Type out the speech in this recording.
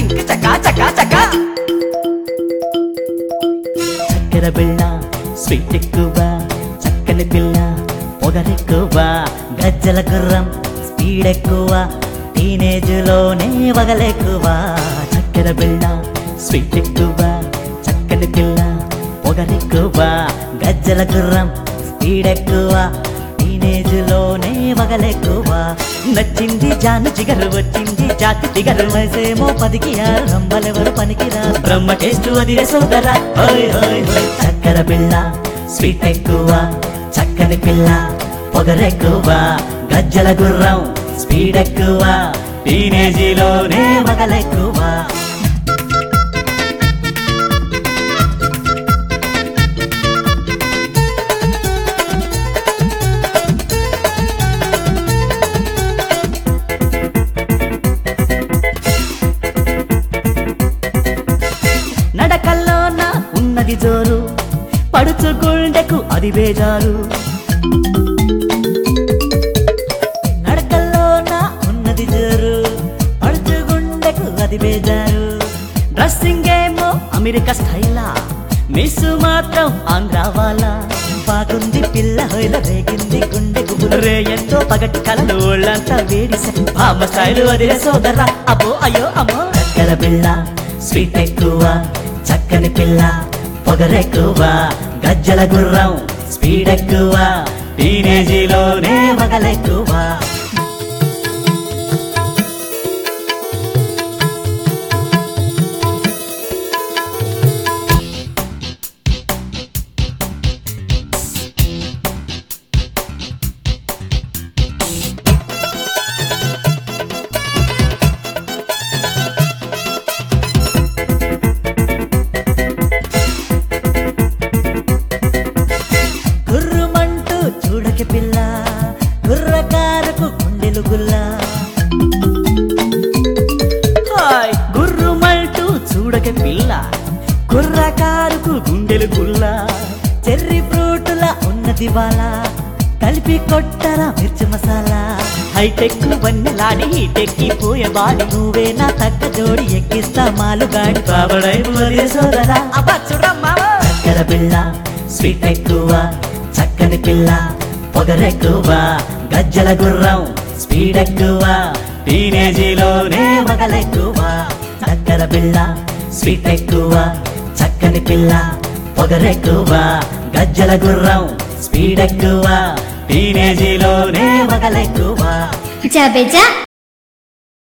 చింక్ చకా చకా చకా చక్కెర బిళ్ళ స్వీట్ ఎక్కువ చక్కని పిల్ల పొగరెక్కువ గజ్జల గుర్రం స్పీడ్ ఎక్కువ టీనేజ్ లోనే వగలెక్కువ చక్కెర బిళ్ళ స్వీట్ ఎక్కువ చక్కని పిల్ల పొగరెక్కువ గజ్జల గుర్రం స్పీడ్ ఎక్కువ టీనేజ్ లోనే వగలెక్కువ నచ్చింది జాను జిగరు వచ్చింది జాతి దిగరు వయసేమో పదికి ఆరు రంబలెవరు పనికిరా బ్రహ్మ టేస్ట్ అదిరే సోదరా హోయ్ హోయ్ హోయ్ చక్కెర పిల్ల స్వీట్ ఎక్కువ చక్కని పిల్ల పొగరెక్కువ గజ్జల గుర్రం స్పీడ్ ఎక్కువ టీనేజీలోనే మగలెక్కువ నడకల్లోన ఉన్నది జోరు పడుచు గుండెకు అది బేజారు నడకల్లోన ఉన్నది జోరు పడుచు గుండెకు అది బేజారు డ్రెస్సింగ్ ఏమో అమెరికా స్టైలా మిస్ మాత్రం ఆంధ్ర వాళ్ళ బాగుంది పిల్ల హొయల రేగింది గుండెకు రే ఎంతో పగటి కలలు ఒళ్ళంతా వేడిసే బామ్మ స్టైలు వదిలే సోదరా అబ్బో అయ్యో అమ్మో చక్కెర పిల్ల స్వీట్ ఎక్కువ చక్కని పిల్ల పొగరెక్కువ గజ్జల గుర్రం స్పీడ్ ఎక్కువ టీనేజీలోనే మగలెక్కువ గుర్రుమంటూ చూడకి పిల్ల గుర్రకారకు గుండెలు గుల్ల హాయ్ గుర్రుమంటూ చూడకి పిల్ల గుర్రకారుకు గుండెలు గుల్ల చెర్రీ ఫ్రూటుల ఉన్నది బాల కలిపి కొట్టరా మిర్చి మసాలా హైటెక్ వన్నెలాడి హీటెక్కి పోయే బాడి నువ్వే నా తగ్గ జోడి ఎక్కిస్తా మాలుగాడి బాబడై మొదలే సోదరా అబ్బా చూడమ్మా చక్కెర పిల్ల స్వీట్ ఎక్కువ చక్కని పిల్ల పొగరెక్కువ గజ్జల గుర్రం స్పీడ్ ఎక్కువ టీనేజీలోనే మగలెక్కువ చక్కెర పిల్ల స్వీట్ ఎక్కువ చక్కని పిల్ల పొగరెక్కువ గజ్జల గుర్రం స్పీడ్ ఎక్కువ టీనేజీలోనే మగలెక్కువ జబెజా